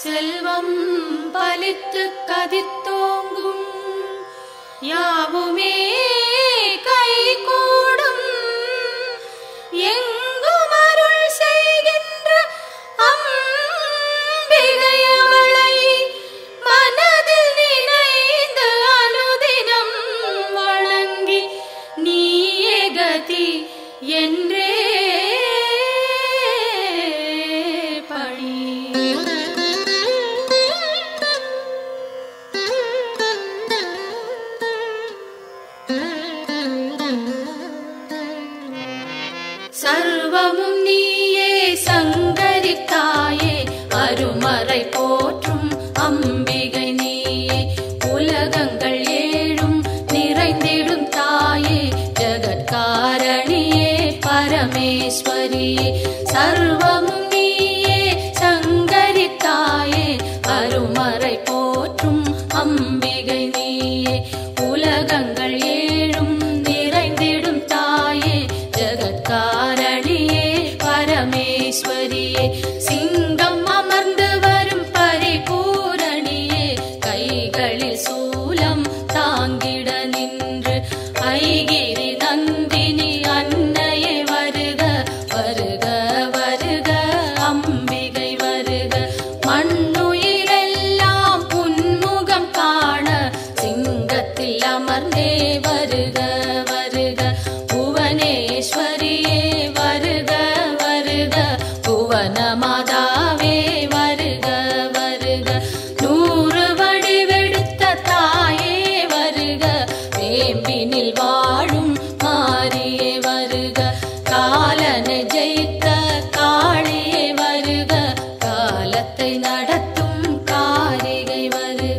செல்வம் பலித்து கதித்தோங்கும் யாவுமே கைகூடும் எங்கும் அருள் செய்கின்ற அம்பிகை அவளை மனதில் நினைந்து அனுதினம் வணங்கி நீயே கதி என்றே பணி சர்வமும் நீயே சங்கரித்தாயே அருமறை போற்றும் அம்பிகை நீயே உலகங்கள் ஏழும் நிறைந்திடும் தாயே ஜகத்காரணியே பரமேஸ்வரியே சர்வமும் நீயே சங்கரித்தாயே அருமறை போற்றும் அம்பிகை நீயே உலகங்கள் ஏழும் நிறைந்திடும் தாயே ஜகத்காரணியே பரமேஸ்வரியே சிங்கம் அமர்ந்து வரும் பரிபூரணியே கைகளில் சூலம் தாங்கிட நின்று ஐகிரி நந்தினி அன்னையே வருக வருக வருக அம்பிகை வருக மண்ணுயிரெல்லாம் புன்முகம் காண சிங்கத்தில் அமர்ந்தே வருக வருக புவனேஸ்வரியே வருக வருக புவன மாதாவே வருக வருக நூறு வடிவெடுத்த தாயே வருக வேம்பினில் வாழும் மாரியே வருக காலனை ஜெயித்த காளியே வருக காலத்தை நடத்தும் காரிகை வருக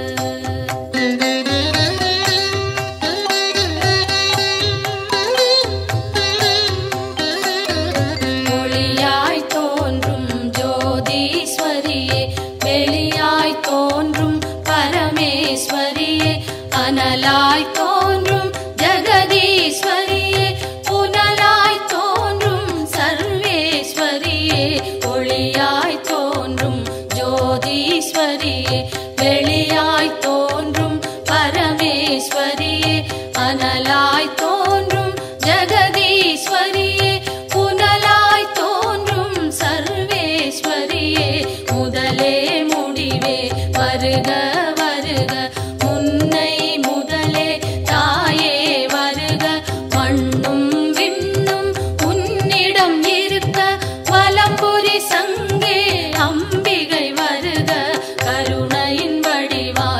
ஒளியாய் தோன்றும் ஜோதீஸ்வரியே வெளியாய் தோன்றும் பரமேஸ்வரியே அனலாய் தோன்றும் ஜெகதீஸ்வரியே புனலாய் தோன்றும் சர்வேஸ்வரியே ஒளியாய் தோன்றும் ஜோதீஸ்வரியே வெளியாய் தோன்றும் பரமேஸ்வரியே அனலாய் தோன்றும் ஜெகதீஸ்வரியே புனலாய் தோன்றும் சர்வேஸ்வரியே முதலே முடிவே வருக வருக முன்னை முதலே தாயே வருக மண்ணும் விண்ணும் உன்னிடம் இருக்க வலம்புரி சங்கே அம்பிகை வருக கருணையின் வடிவா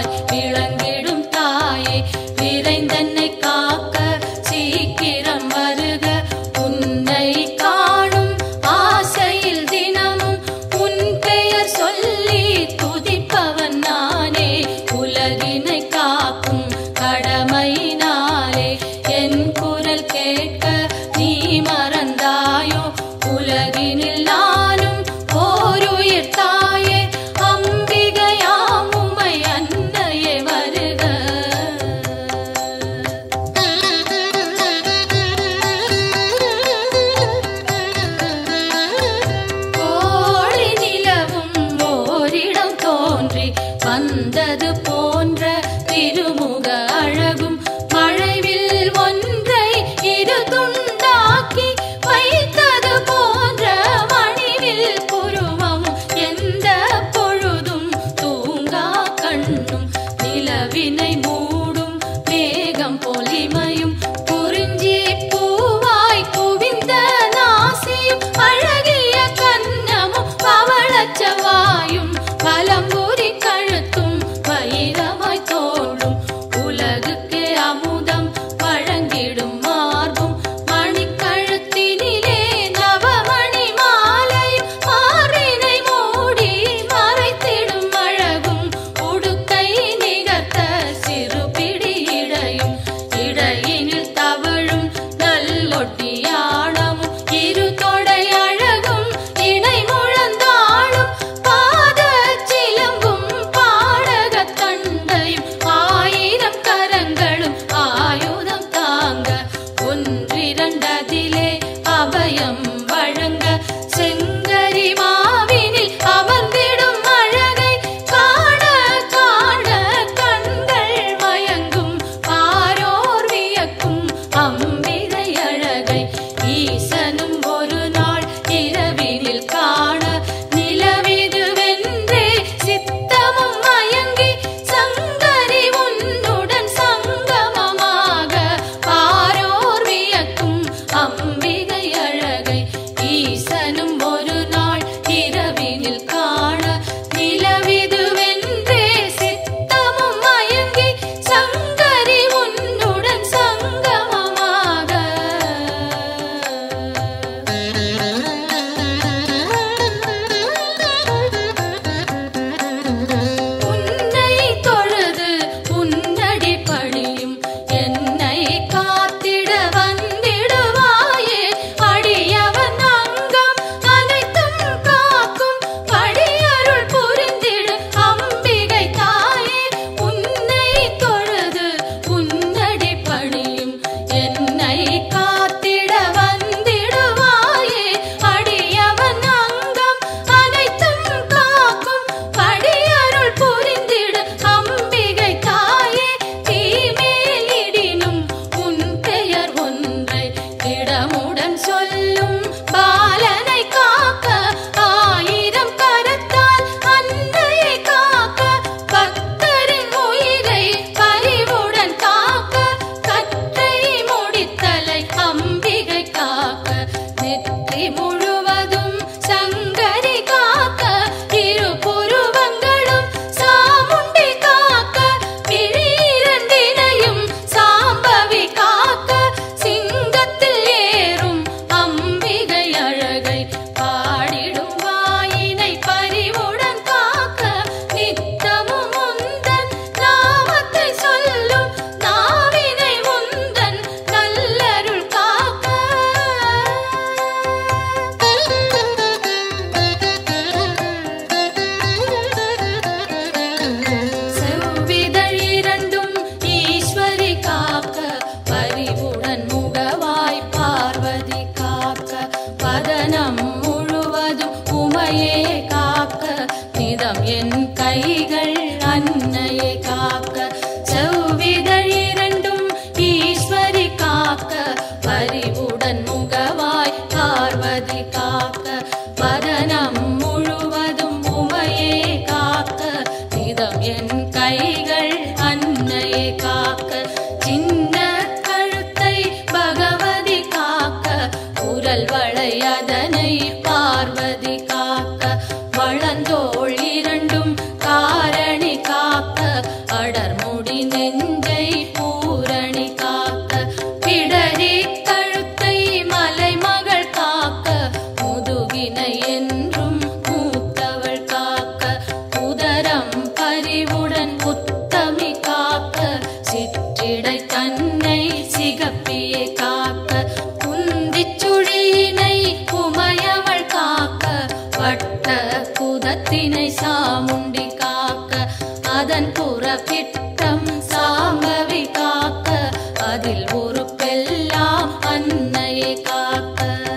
நிதம் என் கைகள் அன்னையை காக்க செவ்விதழ் இரண்டும் ஈஸ்வரி காக்க பரிவுடன் முகவாய் பார்வதி காக்க வதனம் முழுவதும் உமையே காக்க நிதம் என் கைகள் அன்னையை காக்க சின்ன கழுத்தை பகவதி காக்க குரல் வளையதனை பார்வதி காக்க வளந்தோள் இரண்டும் காரணி காக்க அடர்முடி நெஞ்சை பூரணி காக்க பிடரி கழுத்தை மலைமகள் காக்க முதுகினை என்றும் மூத்தவள் காக்க உதரம் பரிவுடன் உத்தமி காக்க சிற்றிடை தன்னை சிகப்பியை காக்க குந்திச் சுழியினை உமையவள் காக்க வட்ட குதத்தினை சாமுண்டி காக்க அதன் புறப்பிட்டம் சாம்பவி காக்க அதில் ஒரு பெல்லாம் அன்னையை காக்க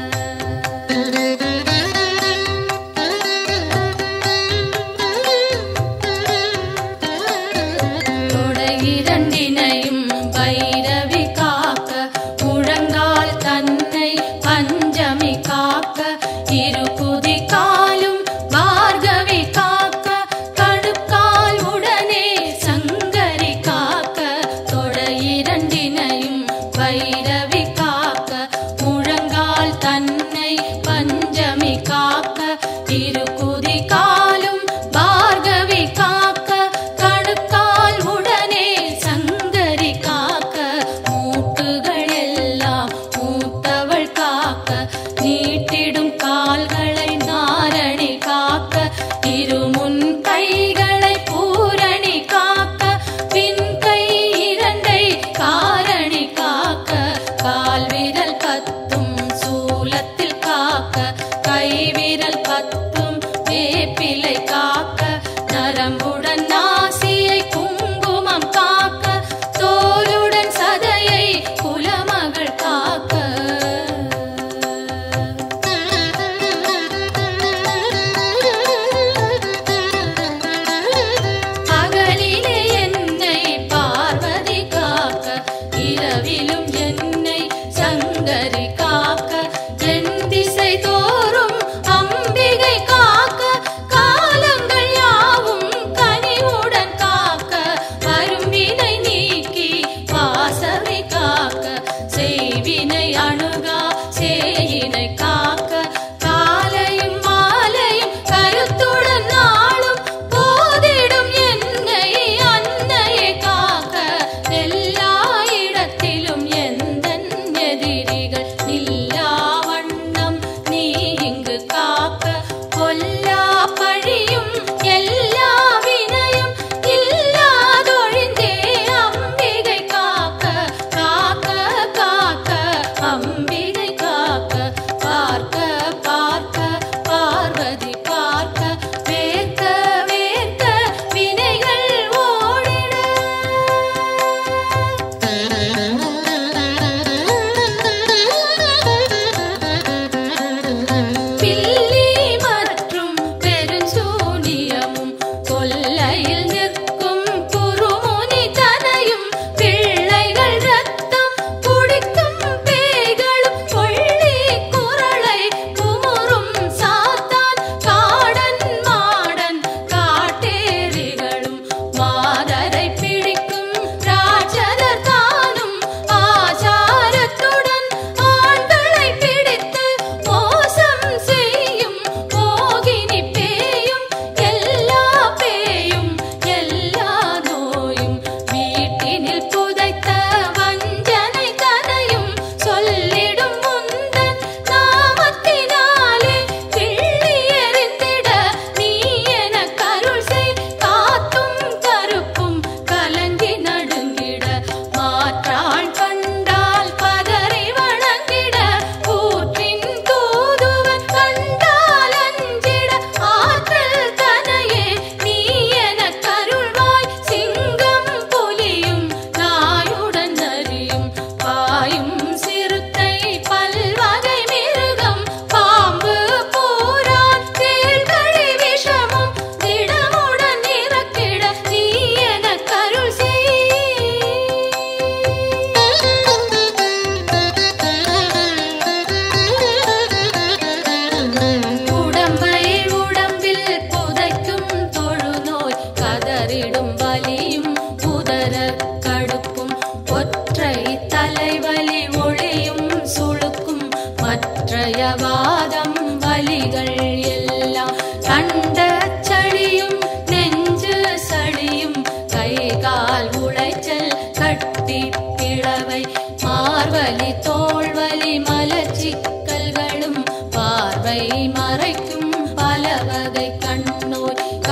தொடை இரண்டினையும் பைரவி காக்க முழங்கால் தன்னை பஞ்சமி காக்க இரு குதி காலும் பார்கவி காக்க கடுக்கால் உடனே சங்கரி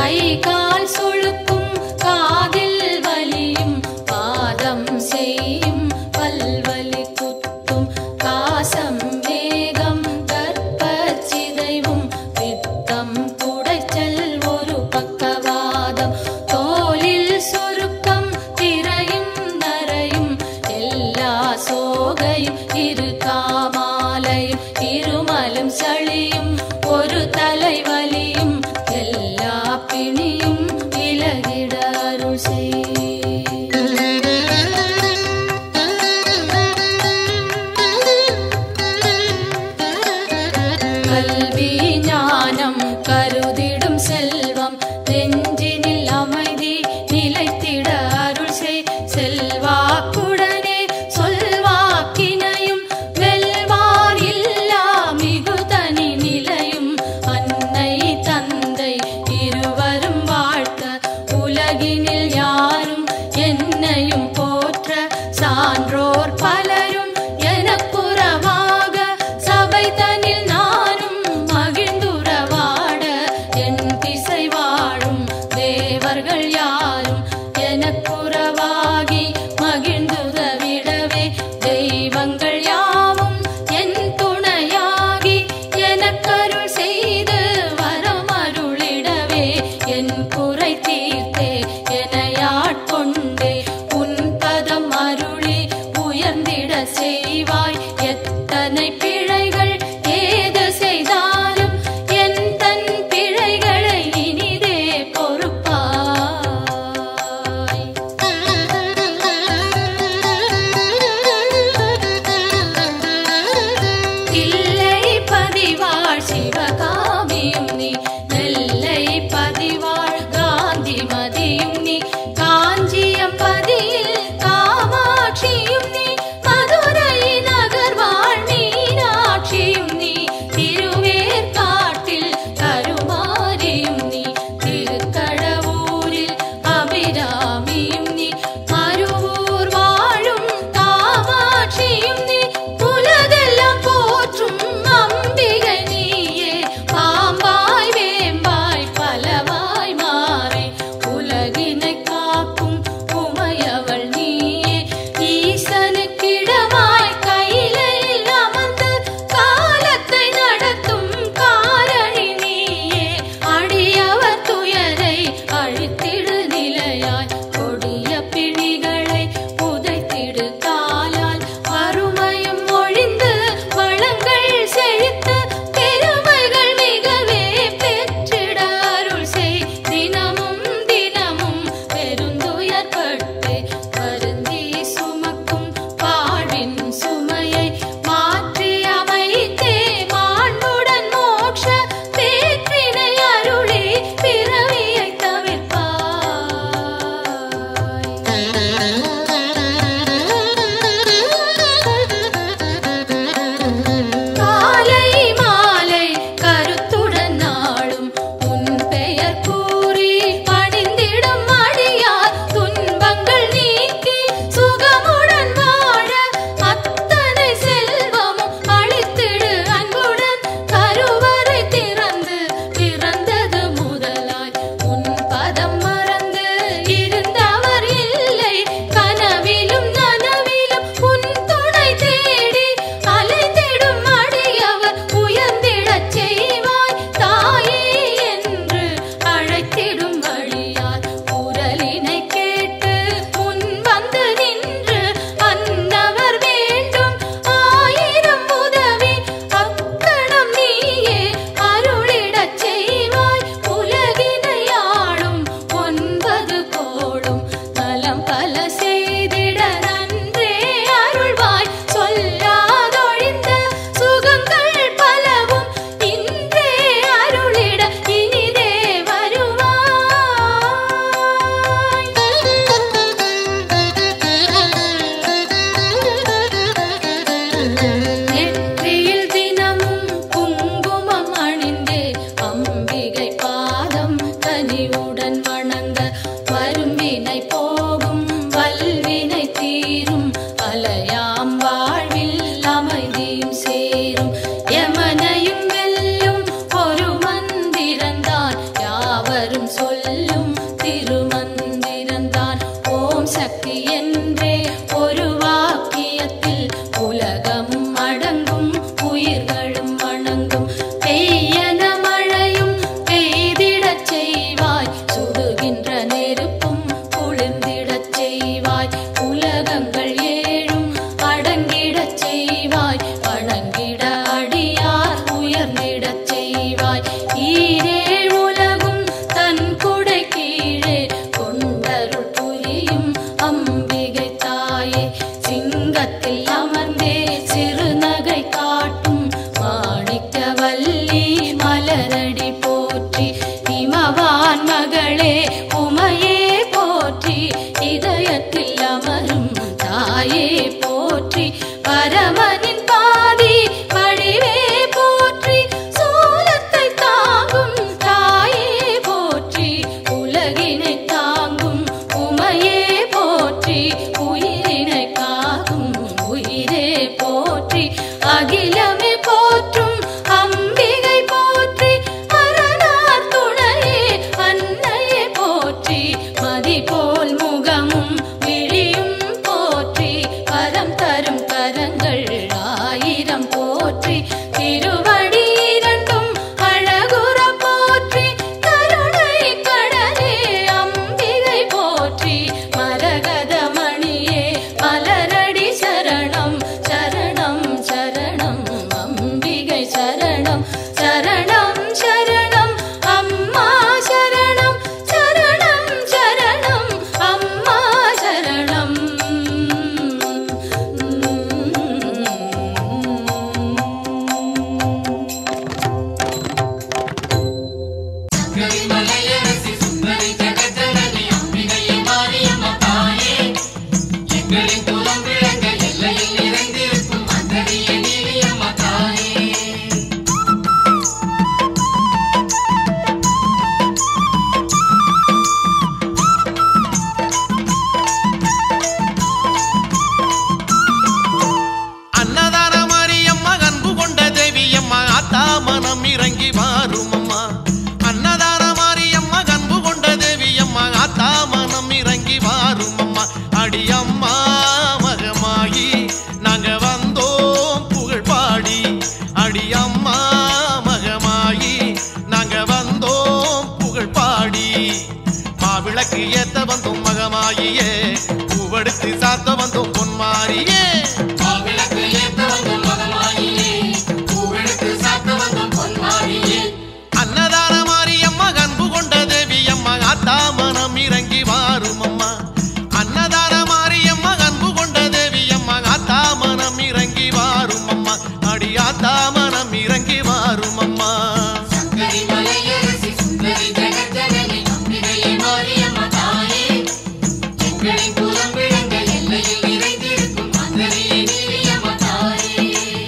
கை கால் சுழுக்கும் காதில் வலியும் பாதம் செய்யும் பல்வலி குத்தும் காசம் வேகம் கற்பச்சிதைவும் பித்தம் குடைச்சல் ஒரு பக்கவாதம் தோலில் சுருக்கம் திரையும் நரையும் எல்லா சோகையும் இரு காமாலையும் இருமலும் சளியும் ஒரு தலைவலியும் எல்லா பிணியும் விலகிட அருள் செய் கல்வி ஞானம் கருதிடும் செல்வம் நெஞ்சினில் அமைதி நிலைத்திட அருள் செய் செல்வாக்குடனே சொல்வாக்கினையும் வெல்வார் இல்லா மிகுதனி நிலையும் அன்னை தந்தை இருவரும் வாழ்த்த உலகினில் யாரும் என்னையும் போற்ற சான்றோர் பலரும் எனக்குறவாக சபை தனில் நானும் மகிழ்ந்துறவாட என் திசை வாழும் தேவர்கள் யாரும் எனக்குறவாகி மகிழ்ந்துதவிடவே தெய்வங்கள் யாவும் என் துணையாகி எனக்கருள் செய்து வரமருளிடவே என் குறை தீர்த்தே எனையாட்கொண்டே உன் பதம் அருளி உயர்ந்திட செய்வாய் எத்தனை பிழைகள் ஏது செய்தாலும் என் தன் பிழைகளை இனிதே பொறுப்பாய் இல்லை பதிவாழ் சிவகாமியும் நீ நெல்லை பதிவாழ் காந்தி மதியும் நீ காஞ்சியம் பதியில் காமாட்சியும் நீ மதுரை நகர் வாழ் மீனாட்சியும் நீ திருவேற்காட்டில் கருமாரியும் நீ திருக்கடவூரில் அபிராமியும் நீ மருவூர் வாழும் காமாட்சியும் நீ உலகெல்லாம் போற்றும் அம்பிகை நீயே பாம்பாய் வேம்பாய் பலவாய் மாறி உலகினை காக்கும் உமையவள் நீயே ஈசனுக்கிடமாய் கையிலில் அமர்ந்து காலத்தை நடத்தும் காரணி நீயே அடியவர் துயரை அழித்திடு நிலையாய் கொடிய பிணிகளை புதைத்திடு காலால் வறுமையும் ஒழிந்து வளங்கள் செழித்து பெருமைகள் மிகவே பெற்றிட அருள் செய் தினமும் தினமும் பெருந்துயர்பட்டு வருந்தி சுமக்கும் பாடின் சுமையை மாற்றி அமைத்தே மாண்புடன் மோட்ச பேற்றினை அருளி பிறவியை தவிர்ப்பாய் காலை மாலை கருத்துடன் நாடும் உன் பெயர் கூறி பணிந்திடும் அடியார் துன்பங்கள் நீக்கி சுகமுடன் வாழ அத்தனை செல்வமும் அளித்திடு அன்புடன் கருவறை திறந்து பிறந்தது முதலாய் உன் பதம் மறந்து இருந்தவர் இல்லை கனவிலும் நனவிலும் உன் துணை தேடி அலைந்திடும் அடியவர் உயர்ந்திடச் செய்வாய் தாயே என்று அழைத்திடும் வழியார் குரலினை கேட்டு முன் வந்து நின்று அன்னவர் வேண்டும் ஆயிரம் உதவி அக்கணம் நீயே அருளிடச் செய்வாய் உலகினை ஆளும் ஒன்பது கோடும் நலம் பல செய்திட நன்றே அருள்வாய் சொல்லாதொழிந்த சுகங்கள் பலவும் இன்றே அருளிட இனிதே வருவாய் நெற்றியில் தினமும் குங்குமம் அணிந்தே அம்பிகை பாதம் கனிவுடன் வணங்க வரும்பினை போகும் வல்வினை தீரும் அலையாம் வாழ்வில் அமைதியும் சேரும் யமனையும் வெல்லும் ஒரு மந்திரந்தான் யாவரும் சொல்ல மகளே உமையே போற்றி இதயத்தில் அமரும் தாயே போற்றி பரமனின் பாதி வடிவே போற்றி சோலத்தை தாங்கும் தாயே போற்றி உலகினை தாங்கும் உமையே போற்றி உயிரினை காக்கும் உயிரே போற்றி அகிலமே போற்றும் அம்பிகை போற்றி அரணார் துணையே அன்னையே போற்றி மதி போல் முகமும் விழியும் போற்றி வரம் தரும் கரங்கள் ஆயிரம் போற்றி திருவடி இரண்டும் அழகுற போற்றி கருணை கடலே அம்பிகை போற்றி மரகத மணியே மலரடி சரணம் சரணம் சரணம் அம்பிகை சரணம் சரணம் சரணம் அம்மா சரணம் சரணம் சரணம் அம்மா சரணம் மலையரசி சுந்தரி ஜெகஜனனி அம்பிகையே மாரியம்மா தாயே எங்களின் குலம் விளங்க எல்லையில் நிறைந்திருக்கும் அந்தரிய நீலியம்மா தாயே அன்னதான மாரியம்மா அன்பு கொண்ட தேவியம்மா ஆத்தா மனம் இறங்கி மாறும் அம்மா அன்னதான மாரியம்மா அன்பு கொண்ட தேவியம்மா ஆத்தா மனம் இறங்கி மாறும் அம்மா அடியம்மா மகமாகி நாங்க வந்தோம் புகழ் பாடி அடியம்மா மகமாகி நாங்க வந்தோம் புகழ் பாடி மாவிளக்கு ஏத்த வந்தோம் மகமாயியே பூவெடுத்து சாத்த வந்தோம் பொன்மாரியே மாவிளக்கு ஏத்த வந்தோம் மகமாயியே பூவெடுத்து சாத்த வந்தோம் பொன்மாரியே அன்னதான மாரியம்மா அன்பு கொண்ட தேவி அம்மா ஆத்தா மனம் இறங்கி வாரும் அம்மா அன்னதான மாரியம்மா அன்பு கொண்ட தேவி அம்மா ஆத்தா மனம் இறங்கி வாரும் அம்மா அடி ஆத்தா மனம் இறங்கி வாரும் அம்மா சங்கரி மலையரசி சுந்தரி ஜெகஜனனி அம்பிகையே மாரியம்மா தாயே எங்களின் குலம் விளங்க எல்லையில் நிறைந்திருக்கும் அந்தரிய நீலியம்மா தாயே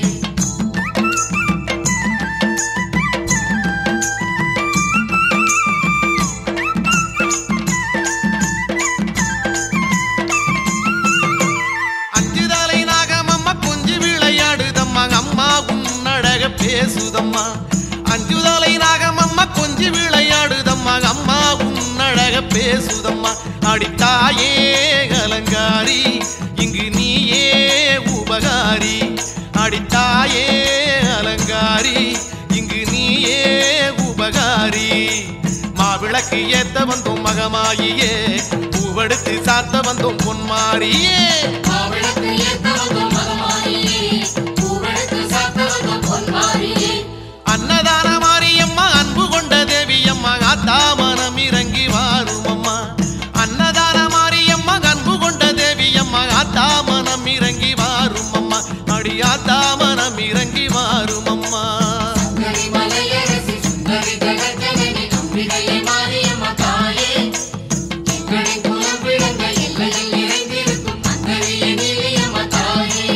அஞ்சு தலை நாகமம்மா கொஞ்சி விளையாடுதம்மா அம்மா உன்னழக பேசுதம்மா அஞ்சு தலை நாகமம்மா கொஞ்சி விளையாடுதம்மா அம்மா உன்னழக பேசுதம்மா அடித்தாயே அலங்காரி இங்கு நீயே உபகாரி அடித்தாயே அலங்காரி இங்கு நீயே உபகாரி மாவிளக்கு ஏத்த வந்தோம் மகமாயியே பூவெடுத்து சாத்த வந்தோம் பொன்மாரியே மாவிளக்கு ஏத்த வந்தோம் மகமாயியே பூவெடுத்து சாத்த வந்தோம் பொன்மாரியே அன்னதான மாரியம்மா அன்பு கொண்ட தேவியம்மா ஆத்தா மனம் இறங்கி வாரும் அம்மா அன்னதான மாரியம்மா அன்பு கொண்ட தேவியம்மா ஆத்தா மனம் இறங்கி வாரும் அம்மா அடி ஆத்தா மனம் இறங்கி வாரும் அம்மா சங்கரி மலையரசி சுந்தரி ஜெகஜனனி அம்பிகையே மாரியம்மா தாயே எங்களின் குலம் விளங்க எல்லையில் நிறைந்திருக்கும் அந்தரிய நீலியம்மா தாயே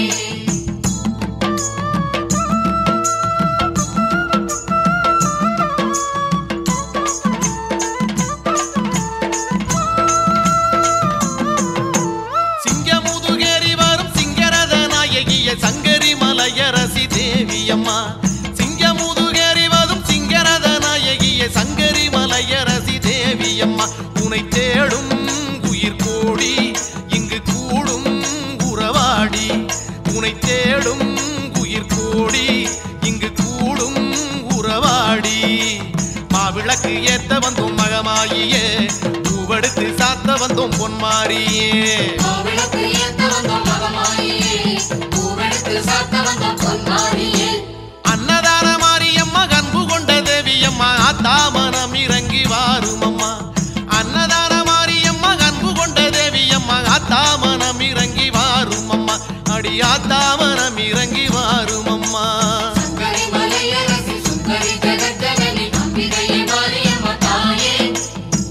சிங்கமுதுகேறி வரும் சிங்கரத நாயகிய சங்கரி மலையரசி தேவியம்மா சிங்கமுதுகேறி வரும் சிங்கரத நாயகிய சங்கரி மலையரசி தேவியம்மா உனை தேடும் உயிர் கோடி இங்கு கூடும் உறவாடி உனை தேடும் உயிர் கோடி இங்கு கூடும் உறவாடி மாவிளக்கு ஏத்த வந்தோம் மகமாயியே பூவெடுத்து சாத்த வந்தோம் பொன்மாரியே மாவிளக்கு ஏத்த வந்தோம் மகமாயியே பூவெடுத்து சாத்த வந்தோம் பொன்மாரியே அன்னதான மாரியம்மா அன்பு கொண்ட தேவியம்மா ஆத்தா மனம் இறங்கி வாரும் அம்மா அன்னதான மாரியம்மா அன்பு கொண்ட தேவியம்மா ஆத்தா மனம் இறங்கி வாரும் அம்மா அடி ஆத்தா மனம் இறங்கி வாரும் அம்மா சங்கரி மலையரசி சுந்தரி ஜெகஜனனி அம்பிகையே மாரியம்மா தாயே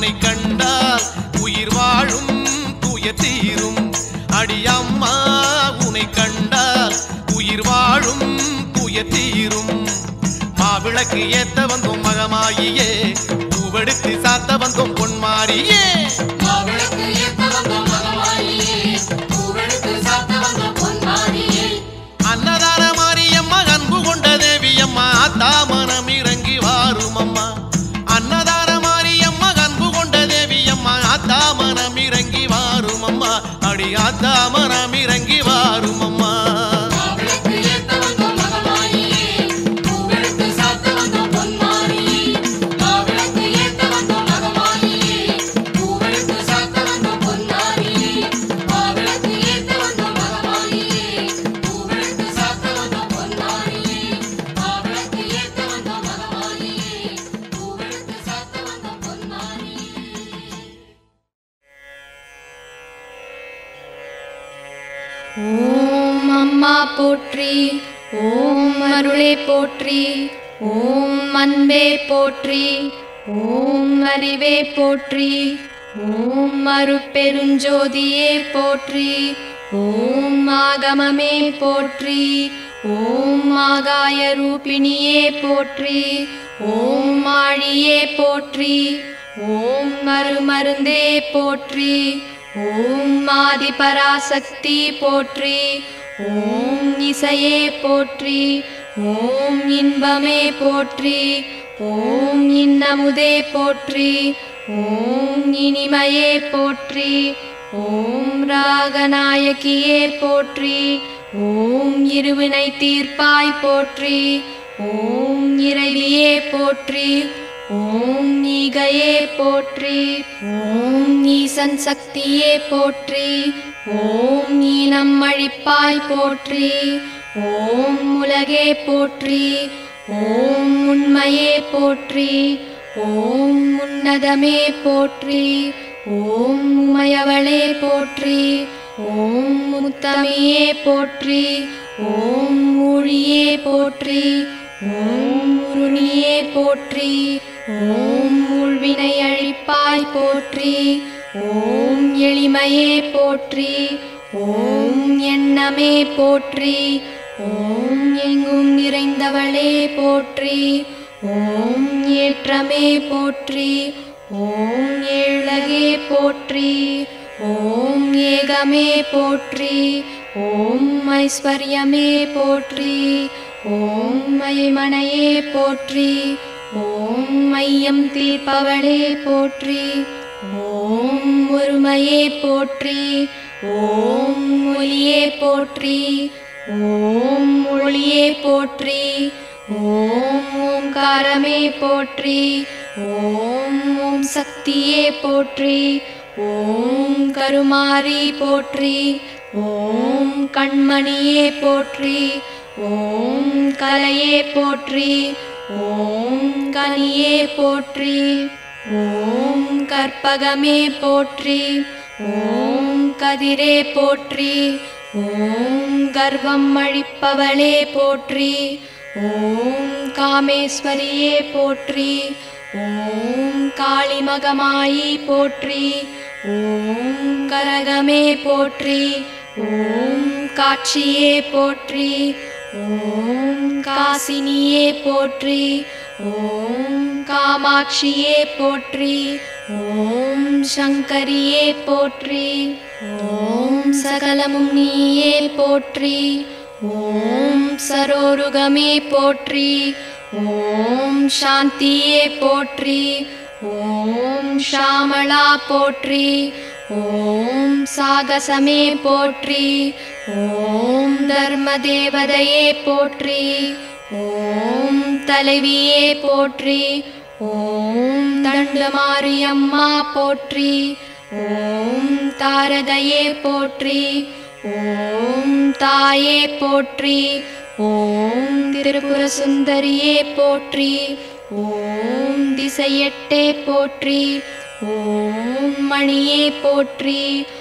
உனை கண்டால் உயிர் வாழும் துயர் தீரும் அடியம்மா உனை கண்டால் உயிர் வாழும் துயர் தீரும் மாவிளக்கு ஏத்த வந்தோம் மகமாயியே பூவெடுத்து சாத்த வந்தோம் பொன்மாரியே மாவிளக்கு ஏத்த வந்தோம் மகமாயியே பூவெடுத்து சாத்த வந்தோம் பொன்மாரியே அன்னதான மாரியம்மா அன்பு கொண்ட தேவியம்மா தாமனம் இறங்கி வாரும் அம்மா அன்னதான மாரியம்மா அன்பு கொண்ட தேவியம்மா தாமனம் இறங்கி வாரும் அம்மா அடி தாமனம் இறங்கி வாரும் அம்மா மாவிளக்கு ஏத்த வந்தோம் மகமாயியே பூவெடுத்து சாத்த வந்தோம் பொன்மாரியே மாவிளக்கு ஏத்த வந்தோம் மகமாயியே பூவெடுத்து சாத்த வந்தோம் பொன்மாரியே மாவிளக்கு ஏத்த வந்தோம் மகமாயியே பூவெடுத்து சாத்த வந்தோம் பொன்மாரியே மாவிளக்கு ஏத்த வந்தோம் மகமாயியே பூவெடுத்து சாத்த வந்தோம் பொன்மாரியே ஓம் அம்மா போற்றி ஓம் அருளே போற்றி ஓம் அன்பே போற்றி ஓம் அறிவே போற்றி ஓம் அருட்பெருஞ்சோதியே போற்றி ஓம் ஆகமமே போற்றி ஓம் ஆகாய ரூபிணியே போற்றி ஓம் ஆழியே போற்றி ஓம் மருமருந்தே போற்றி ஓம் ஆதி பராசக்தி போற்றி ஓம் இசையே போற்றி ஓம் இன்பமே போற்றி ஓம் இன்னமுதே போற்றி ஓம் இனிமையே போற்றி ஓம் ராகநாயகியே போற்றி ஓம் இருவினை தீர்ப்பாய் போற்றி ஓம் இறைவியே போற்றி ஓம் ஈகையே போற்றி ஓம் ஈசன் சக்தியே போற்றி ஓம் ஈனம் அழிப்பாய் போற்றி ஓம் உலகே போற்றி ஓம் உண்மையே போற்றி ஓம் உன்னதமே போற்றி ஓம் உமையவளே போற்றி ஓம் முத்தமையே போற்றி ஓம் ஊழியே போற்றி ஓம் உருணியே போற்றி ஓம் ஊழ்வினை அழிப்பாய் போற்றி ஓம் எளிமையே போற்றி ஓம் எண்ணமே போற்றி ஓம் எங்கும் நிறைந்தவளே போற்றி ஓம் ஏற்றமே போற்றி ஓம் ஏழகே போற்றி ஓம் ஏகமே போற்றி ஓம் ஐஸ்வர்யமே போற்றி ஓம் மைமனையே போற்றி ஓம் மையம் தீர்ப்பவளே போற்றி ஓம் ஒருமையே போற்றி ஓம் ஒளியே போற்றி ஓம் ஒளியே போற்றி ஓம் ஓங்காரமே போற்றி ஓம் ஓம் சக்தியே போற்றி ஓம் கருமாரி போற்றி ஓம் கண்மணியே போற்றி ஓம் கலையே போற்றி ஓம் கனியே போற்றி ஓம் கற்பகமே போற்றி ஓம் கதிரே போற்றி ஓம் கர்வம் அழிப்பவளே போற்றி ஓம் காமேஸ்வரியே போற்றி ஓம் காளிமகமாயி போற்றி ஓம் கரகமே போற்றி ஓம் காட்சியே போற்றி ஓம் காசினியே போற்றி ஓம் காமாட்சியே போற்றி ஓம் சங்கரியே போற்றி ஓம் சகலமும் நீயே போற்றி ஓம் சரோருகமே போற்றி ஓம் சாந்தியே போற்றி ஓம் ஷாமளா போற்றி ஓம் சாகசமே போற்றி ஓம் தர்ம தேவதையே போற்றி ஓம் தலைவியே போற்றி ஓம் தண்டமாரியம்மா போற்றி ஓம் தாரகையே போற்றி ஓம் தாயே போற்றி ஓம் திரிபுர சுந்தரியே போற்றி ஓம் திசையெட்டே போற்றி ஓம் மணியே போற்றி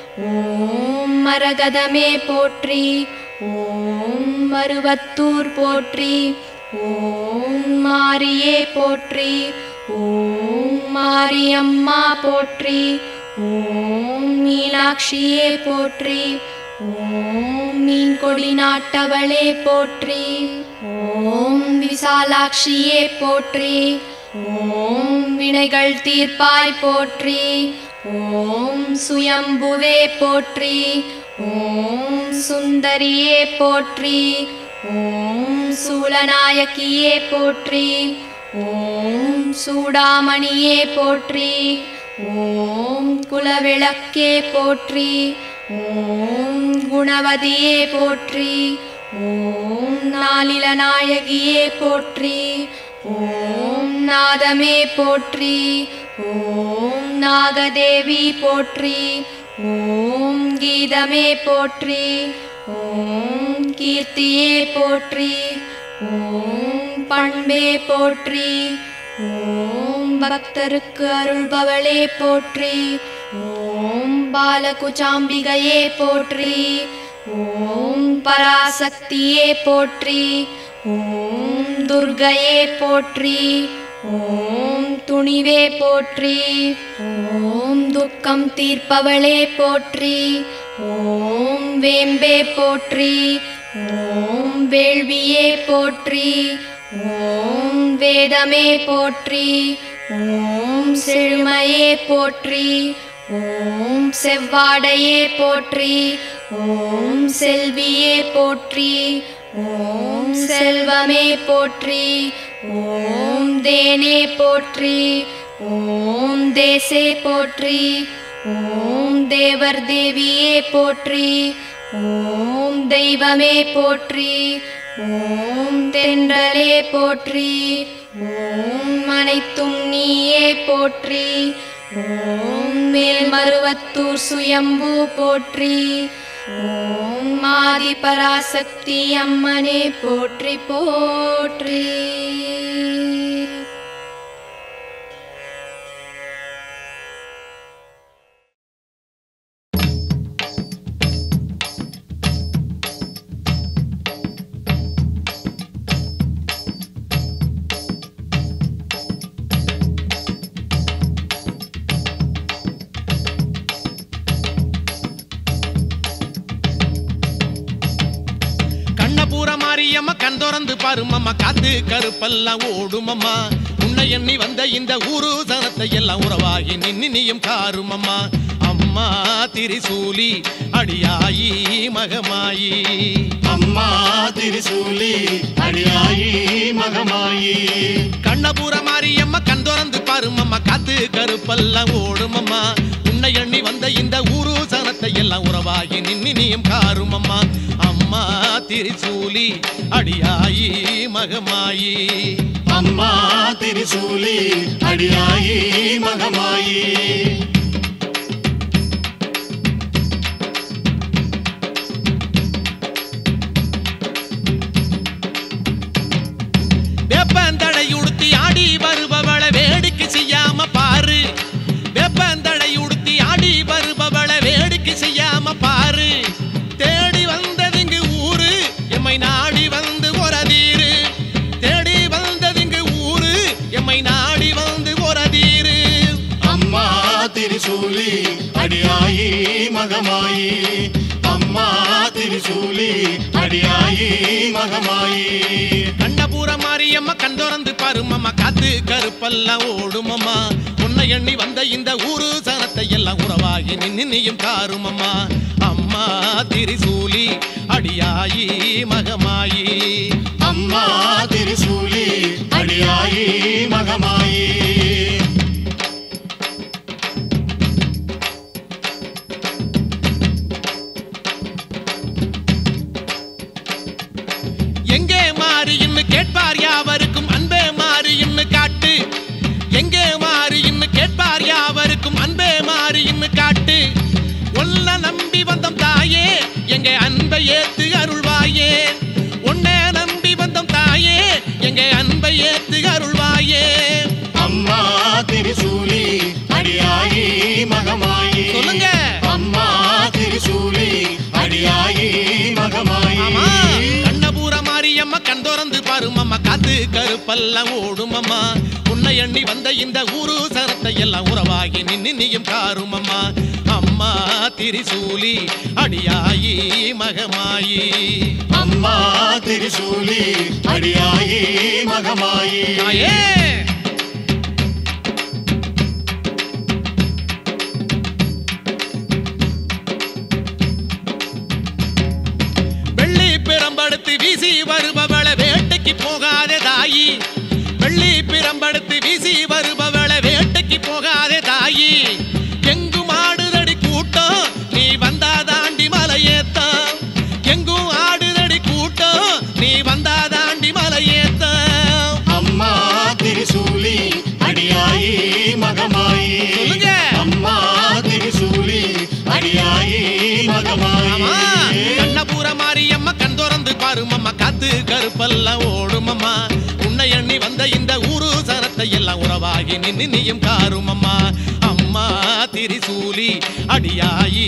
ஓம் மரகதமே போற்றி ஓம் மருவத்தூர் போற்றி ஓம் மாரியே போற்றி ஓம் மாரியம்மா போற்றி ஓம் மீனாட்சியே போற்றி ஓம் மீன் கொடி நாட்டவளே போற்றி ஓம் விசாலாட்சியே போற்றி ஓம் வினைகள் தீர்ப்பாய் போற்றி ஓம் சுயம்புவே போற்றி ஓம் சுந்தரியே போற்றி ஓம் சூலநாயகியே போற்றி ஓம் சூடாமணியே போற்றி ஓம் குலவிளக்கே போற்றி ஓம் குணவதியே போற்றி ஓம் நாளில நாயகியே போற்றி ஓம் நாதமே போற்றி ஓம் நாகதேவி போற்றி ஓம் கீதமே போற்றி ஓம் கீர்த்தியே போற்றி ஓம் பண்பே போற்றி ஓம் பக்தருக்கு அருள்பவளே போற்றி ஓம் பாலகுச்சாம்பிகையே போற்றி ஓம் பராசக்தியே போற்றி ஓம் துர்கையே போற்றி ஓம் துணிவே போற்றி ஓம் துக்கம் தீர்ப்பவளே போற்றி ஓம் வேம்பே போற்றி ஓம் வேள்வியே போற்றி ஓம் வேதமே போற்றி ஓம் செழுமையே போற்றி ஓம் செவ்வாடையே போற்றி ஓம் செல்வியே போற்றி ஓம் செல்வமே போற்றி ஓம் தேனே போற்றி ஓம் தேசே போற்றி ஓம் தேவர் தேவியே போற்றி ஓம் தெய்வமே போற்றி ஓம் தென்றலே போற்றி ஓம் அனைத்தும் நீயே போற்றி ஓம் மேல்மருவத்தூர் சுயம்பு போற்றி ஓம் ஆதி பராசக்தி அம்மனே போற்றி போற்றி கண்ணபூர மாரியம்மா கண் திறந்து பாருமம்மா காத்து கருப்பெல்லாம் ஓடுமம்மா உன்னை எண்ணி வந்த இந்த ஊரு சனத்தை எல்லாம் உறவாகி நின்னு நீயும் காருமம்மா அம்மா திரிசூலி அடியாயி மகமாயி அம்மா திரிசூலி அடியாயி மகமாயி கண்ணபூர மாரியம்மா கண் திறந்து பாருமம்மா காத்து கருப்பெல்லாம் ஓடுமம்மா உன்னை எண்ணி வந்த இந்த ஊரு சனத்தை எல்லாம் உறவாகி நின்னு நீயும் காருமம்மா அம்மா திரிசூலி அடியாயி மகமாயி அம்மா திரிசூலி அடியாயி மகமாயி வேப்பந்தடை உடுத்தி ஆடி வருபவள வேடிக்கை செய்யாம பாரு வேப்பந்தடை உடுத்தி ஆடி வருபவள வேடிக்கை செய்யாம பாரு தேடி வந்ததுங்கு ஊரு எம்மை நாடி வந்து ஒரதீரு தேடி வந்ததுங்கு ஊரு எம்மை நாடி வந்து ஒரதீரு அம்மா திரிசூலி அடியாயி மகமாயி அம்மா திரிசூலி அடியாயி மகமாயி கண்ணபூர மாரியம்மா கண் திறந்து பாருமம்மா காத்து கருப்பெல்லாம் ஓடுமம்மா உன்னை எண்ணி வந்த இந்த ஊரு சனத்தை எல்லாம் உறவாகி நின்னு நீயும் காருமம்மா அம்மா திரிசூலி அடியாயி மகமாயி அம்மா திரிசூலி அடியாயி மகமாயி எங்கே மாறி இன்னு கேட்பார் யாவருக்கும் அன்பே மாறி இன்னு காட்டு எங்கே மாறி இன்னு கேட்பார் யாவருக்கும் அன்பே மாறி இன்னு காட்டு உன்னை நம்பி வந்தோம் தாயே எங்க அன்பை ஏத்து அருள்வாயே உன்னை நம்பி வந்தோம் தாயே எங்க அன்பை ஏத்து அருள்வாயே அம்மா திரிசூலி அடியாயி மகமாயி சொல்லுங்க. அம்மா திரிசூலி அடியாயி மகமாயி ஆமா கண்ணபூர மாரியம்மா கண் திறந்து பாருமம்மா காத்து கருப்பெல்லாம் ஓடுமம்மா உன்னை உன்னை எண்ணி வந்த இந்த ஊரு சரத்தை எல்லாம் உறவாகி நின்னு நீயும் காரும் அம்மா அம்மா திரிசூலி அடியாயி மகமாயி அம்மா திரிசூலி அடியாயி மகமாயி தாயே வெள்ளி பிரம்படுத்து வீசி வருபவள வேட்டைக்கு போகாதே தாயி வெள்ளி பிரம்படுத்து வீசி வருபவள வேட்டைக்கு போகாதே தாயி எங்கும் ஆடுதடி கூட்டம் நீ வந்தா தாண்டி மலையேத்தம் எங்கும் ஆடுதடி கூட்டம் நீ வந்தா தாண்டி மலையேத்தம் அம்மா திரிசூலி அடியாயி மகமாயி சொல்லுங்க. அம்மா திரிசூலி அடியாயி ஆமா மகமாயி கண்ணபுர மாரியம்மா கண் திறந்து பாருமம்மா காத்து கருப்பெல்லாம் ஓடுமம்மா உன்னை எண்ணி வந்த இந்த ஊரு சரத்தை எல்லாம் உறவாகி நின்னு நீயும் காருமம்மா அம்மா திரிசூலி அடியாயி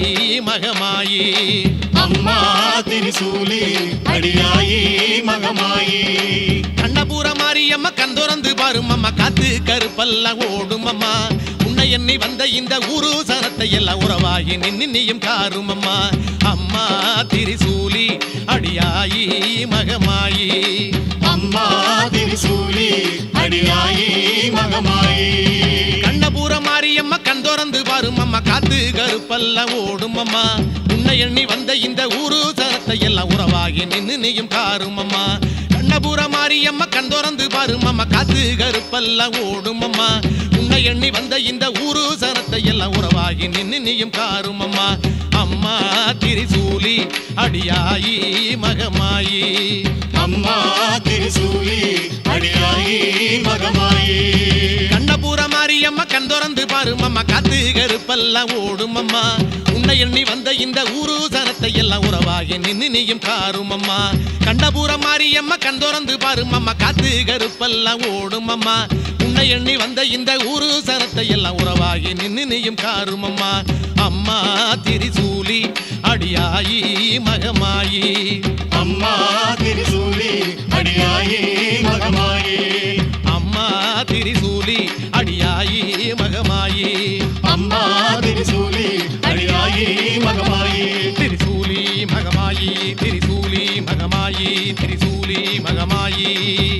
மகமாயி அம்மா திரிசூலி அடியாயி மகமாயி கண்ணபுர மாரியம்மா கண் திறந்து பாருமம்மா காத்து கருப்பெல்லாம் ஓடுமம்மா உன்னை எண்ணி வந்த இந்த ஊரு சரத்தை எல்லாம் உறவாகி நின்னு நீயும் காருமம்மா அம்மா திரிசூலி அடியாயி மகமாயி அம்மா திரிசூலி அடியாயி மகமாயி கண்ணபுர மாரியம்மா கண் திறந்து பாருமம்மா காத்து கருப்பெல்லாம் ஓடுமம்மா உன்னை எண்ணி வந்த இந்த ஊரு சரத்தை எல்லாம் உறவாகி நின்னு நீயும் காருமம்மா கண்ணபுர மாரியம்மா கண் திறந்து பாருமம்மா காத்து கருப்பெல்லாம் ஓடுமம்மா உன்னை எண்ணி வந்த இந்த ஊரு சரத்தை எல்லாம் உறவாகி நின்னு நீயும் காருமம்மா அம்மா திரிசூலி அடியாயி மகமாயி அம்மா திரிசூலி அடியாயி மகமாயி கண்ணபுர மாரியம்மா கண் திறந்து பாருமம்மா காத்து கருப்பெல்லாம் ஓடுமம்மா உன்னை எண்ணி வந்த இந்த ஊரு சனத்தை எல்லாம் உறவாகி நின்னு நீயும் காருமம்மா கண்ணபுர மாரியம்மா கண் திறந்து பாருமம்மா காத்து கருப்பெல்லாம் ஓடுமம்மா உன்னை எண்ணி வந்த இந்த ஊரு சனத்தை எல்லாம் உறவாகி நின்னு நீயும் காருமம்மா அம்மா திரிசூலி அடியாயி மகமாயி அம்மா திரிசூலி அடியாயி மகமாயி அம்மா திரிசூலி அடியாயி மகமாயி அம்மா திரிசூலி அடியாயி மகமாயி திரிசூலி மகமாயி திரிசூலி மகமாயி திரிசூலி மகமாயி